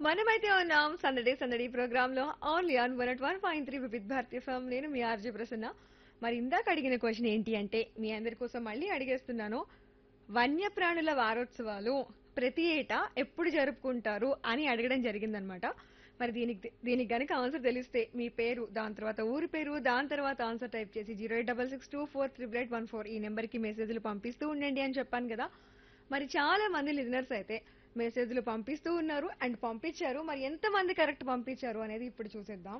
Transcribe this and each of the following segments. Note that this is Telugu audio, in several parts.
మనమైతే ఉన్నాం సందడి సందడి ప్రోగ్రామ్ లో only on one at one point three Vividh Bharatiya FM నేను మీ ఆర్జే ప్రసన్న మరి ఇందాక అడిగిన క్వశ్చన్ ఏంటి అంటే మీ అందరి కోసం మళ్ళీ అడిగేస్తున్నాను వన్యప్రాణుల వారోత్సవాలు ప్రతి ఏటా ఎప్పుడు జరుపుకుంటారు అని అడగడం జరిగిందనమాట మరి దీనికి దీనికి గనుక ఆన్సర్ తెలిస్తే మీ పేరు దాని తర్వాత ఊరి పేరు దాని తర్వాత ఆన్సర్ టైప్ చేసి zero eight double six two four triple eight one four ఈ నెంబర్కి మెసేజ్లు పంపిస్తూ ఉండండి అని చెప్పాను కదా మరి చాలా మంది లిజనర్స్ అయితే మెసేజ్లు పంపిస్తూ ఉన్నారు అండ్ పంపించారు మరి ఎంత మంది కరెక్ట్ పంపించారు అనేది ఇప్పుడు చూసేద్దాం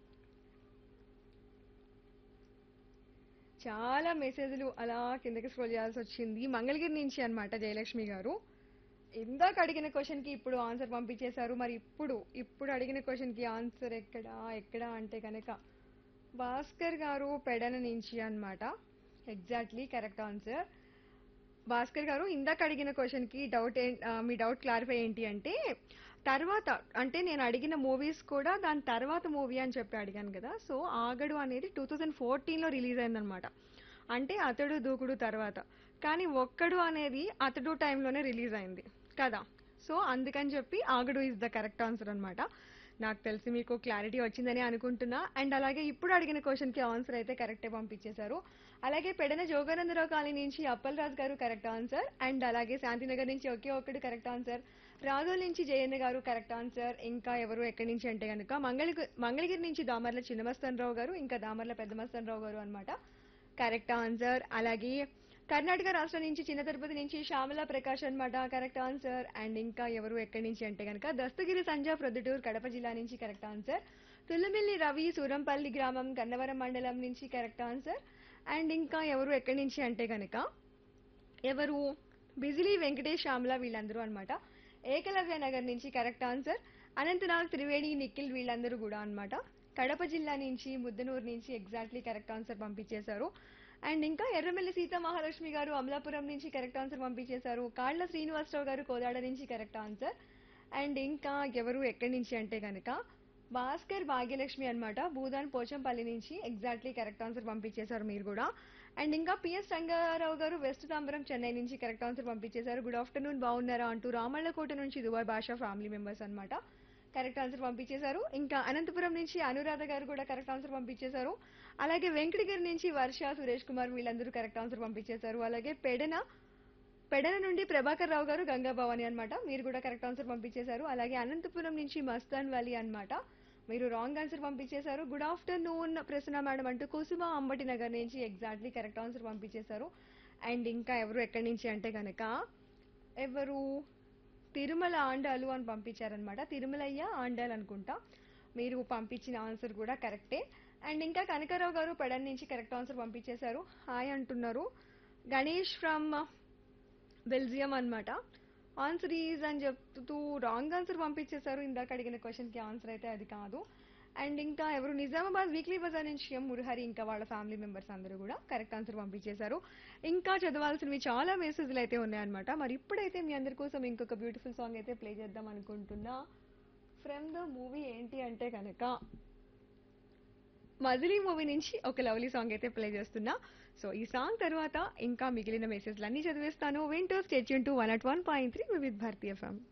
చాలా మెసేజ్లు అలా కిందకి స్క్రోల్ చేయాల్సి వచ్చింది మంగళగిరి నుంచి అన్నమాట జయలక్ష్మి గారు ఇందాక అడిగిన క్వశ్చన్ కి ఇప్పుడు ఆన్సర్ పంపించేశారు మరి ఇప్పుడు ఇప్పుడు అడిగిన క్వశ్చన్ కి ఆన్సర్ ఎక్కడ ఎక్కడ అంటే కనుక భాస్కర్ గారు పెడన నుంచి అన్నమాట ఎగ్జాక్ట్లీ కరెక్ట్ ఆన్సర్ భాస్కర్ గారు ఇందాక అడిగిన క్వశ్చన్ కి డౌట్ మీ డౌట్ క్లారిఫై ఏంటి అంటే తర్వాత అంటే నేను అడిగిన మూవీస్ కూడా దాని తర్వాత మూవీ అని చెప్పి అడిగాను కదా సో ఆగడు అనేది టూ థౌజండ్ ఫోర్టీన్లో రిలీజ్ అయిందనమాట అంటే అతడు దూకుడు తర్వాత కానీ ఒక్కడు అనేది అతడు టైంలోనే రిలీజ్ అయింది కదా సో అందుకని చెప్పి ఆగడు ఇస్ ద కరెక్ట్ ఆన్సర్ అన్నమాట నాకు తెలిసి మీకు క్లారిటీ వచ్చిందని అనుకుంటున్నా అండ్ అలాగే ఇప్పుడు అడిగిన క్వశ్చన్ కి ఆన్సర్ అయితే కరెక్టే పంపించేశారు అలాగే పెడన జోగానందరావు కాలనీ నుంచి అప్పల్ రాజు గారు కరెక్ట్ ఆన్సర్ అండ్ అలాగే శాంతినగర్ నుంచి ఒకే ఒక్కడు కరెక్ట్ ఆన్సర్ రాజోల్ నుంచి జయన్న గారు కరెక్ట్ ఆన్సర్ ఇంకా ఎవరు ఎక్కడి నుంచి అంటే కనుక మంగళ మంగళగిరి నుంచి దామర్ల చిన్నమస్తన్ రావు గారు ఇంకా దామర్ల పెద్దమస్తన్ రావు గారు అన్నమాట కరెక్ట్ ఆన్సర్ అలాగే కర్ణాటక రాష్ట్రం నుంచి చిన్న తిరుపతి నుంచి శ్యామల ప్రకాష్ అన్నమాట కరెక్ట్ ఆన్సర్ అండ్ ఇంకా ఎవరు ఎక్కడి నుంచి అంటే కనుక దస్తగిరి సంజా ప్రొద్దుటూరు కడప జిల్లా నుంచి కరెక్ట్ ఆన్సర్ తుల్లమిల్లి రవి సూరంపల్లి గ్రామం కన్నవరం మండలం నుంచి కరెక్ట్ ఆన్సర్ అండ్ ఇంకా ఎవరు ఎక్కడి నుంచి అంటే కనుక ఎవరు బిజిలీ వెంకటేష్ శ్యామల వీళ్ళందరూ అన్నమాట ఏకలవ్య నగర్ నుంచి కరెక్ట్ ఆన్సర్ అనంతనాగ్ త్రివేణి నిఖిల్ వీళ్ళందరూ కూడా అన్నమాట కడప జిల్లా నుంచి ముద్దనూరు నుంచి ఎగ్జాక్ట్లీ కరెక్ట్ ఆన్సర్ పంపించేశారు అండ్ ఇంకా ఎర్రమెల్లి సీతా మహాలక్ష్మి గారు అమలాపురం నుంచి కరెక్ట్ ఆన్సర్ పంపించేశారు కాళ్ళ శ్రీనివాసరావు గారు కోదాడ నుంచి కరెక్ట్ ఆన్సర్ అండ్ ఇంకా ఎవరు ఎక్కడి నుంచి అంటే కనుక భాస్కర్ భాగ్యలక్ష్మి అన్నమాట భూదాన్ పోచంపల్లి నుంచి ఎగ్జాక్ట్లీ కరెక్ట్ ఆన్సర్ పంపించేశారు మీరు కూడా అండ్ ఇంకా పిఎస్ రంగారావు గారు వెస్ట్ తాంబరం చెన్నై నుంచి కరెక్ట్ ఆన్సర్ పంపించేశారు గుడ్ ఆఫ్టర్నూన్ బాగున్నారా అంటూ రామళ్ళకోట నుంచి దుబాయ్ భాషా ఫ్యామిలీ మెంబర్స్ అన్నమాట కరెక్ట్ ఆన్సర్ పంపించేశారు ఇంకా అనంతపురం నుంచి అనురాధ గారు కూడా కరెక్ట్ ఆన్సర్ పంపించేశారు అలాగే వెంకటగిరి నుంచి వర్ష సురేష్ కుమార్ వీళ్ళందరూ కరెక్ట్ ఆన్సర్ పంపించేశారు అలాగే పెడన పెడన నుండి ప్రభాకర్ రావు గారు గంగా భవాని అన్నమాట మీరు కూడా కరెక్ట్ ఆన్సర్ పంపించేశారు అలాగే అనంతపురం నుంచి మస్తాన్ వ్యాలీ అన్నమాట మీరు రాంగ్ ఆన్సర్ పంపించేశారు గుడ్ ఆఫ్టర్నూన్ ప్రసన్న మేడం అంటూ కుసుమ అంబటి నగర్ నుంచి ఎగ్జాక్ట్లీ కరెక్ట్ ఆన్సర్ పంపించేశారు అండ్ ఇంకా ఎవరు ఎక్కడి నుంచి అంటే కనుక ఎవరు తిరుమల ఆండాలు అని పంపించారనమాట తిరుమలయ్య ఆండాలు అనుకుంటా మీరు పంపించిన ఆన్సర్ కూడా కరెక్టే అండ్ ఇంకా కనకారావు గారు పెడన్ నుంచి కరెక్ట్ ఆన్సర్ పంపించేశారు హాయ్ అంటున్నారు గణేష్ ఫ్రమ్ బెల్జియం అన్నమాట ఆన్సర్ ఈజ్ అని చెప్తూ రాంగ్ ఆన్సర్ పంపించేశారు ఇందాక అడిగిన క్వశ్చన్కి ఆన్సర్ అయితే అది కాదు అండ్ ఇంకా ఎవరు నిజామాబాద్ వీక్లీ బజార్ నుంచి ఎం మురహరి ఇంకా వాళ్ళ ఫ్యామిలీ మెంబర్స్ అందరూ కూడా కరెక్ట్ ఆన్సర్ పంపించేశారు ఇంకా చదవాల్సినవి చాలా మెసేజ్లు అయితే ఉన్నాయన్నమాట మరి ఇప్పుడైతే మీ అందరి కోసం ఇంకొక బ్యూటిఫుల్ సాంగ్ అయితే ప్లే చేద్దాం అనుకుంటున్నా ఫ్రమ్ ద మూవీ ఏంటి అంటే కనుక మజిలీ మూవీ నుంచి ఒక లవ్లీ సాంగ్ అయితే ప్లే చేస్తున్నా సో ఈ సాంగ్ తర్వాత ఇంకా మిగిలిన మెసేజ్లు అన్ని చదివేస్తాను వింటూ stay tuned to one at one point three with Bharatiya ఫ్యామ్